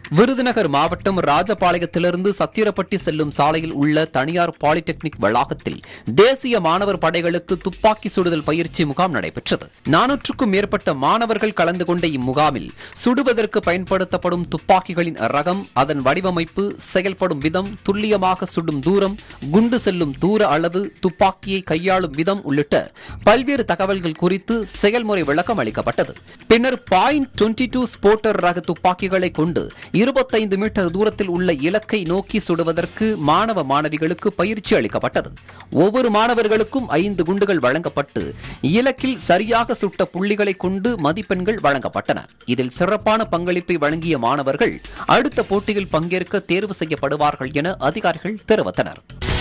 விருதுநகர் மாவட்டம் ராஜபாளையத்திலிருந்து சத்திரப்பட்டி செல்லும் சாலையில் உள்ள தனியார் பாலிடெக்னிக் வளாகத்தில் தேசிய மாணவர் படைகளுக்கு துப்பாக்கி சுடுதல் பயிற்சி முகாம் நடைபெற்றது நானூற்றுக்கும் மேற்பட்ட மாணவர்கள் கலந்து கொண்ட இம்முகாமில் சுடுவதற்கு பயன்படுத்தப்படும் துப்பாக்கிகளின் ரகம் அதன் வடிவமைப்பு செயல்படும் விதம் துல்லியமாக சுடும் தூரம் குண்டு செல்லும் தூர அளவு துப்பாக்கியை கையாளும் விதம் உள்ளிட்ட பல்வேறு தகவல்கள் குறித்து செயல்முறை விளக்கம் அளிக்கப்பட்டது பின்னர் பாயிண்ட் டுவெண்டி டூ ஸ்போர்ட்டர் ரக துப்பாக்கிகளை கொண்டு இருபத்தைந்து மீட்டர் தூரத்தில் உள்ள இலக்கை நோக்கி சுடுவதற்கு மாணவ மாணவிகளுக்கு பயிற்சி அளிக்கப்பட்டது ஒவ்வொரு மாணவர்களுக்கும் ஐந்து குண்டுகள் வழங்கப்பட்டு இலக்கில் சரியாக சுட்ட புள்ளிகளை கொண்டு மதிப்பெண்கள் வழங்கப்பட்டன இதில் சிறப்பான பங்களிப்பை வழங்கிய மாணவர்கள் அடுத்த போட்டியில் பங்கேற்க தேர்வு செய்யப்படுவார்கள் என அதிகாரிகள் தெரிவித்தனர்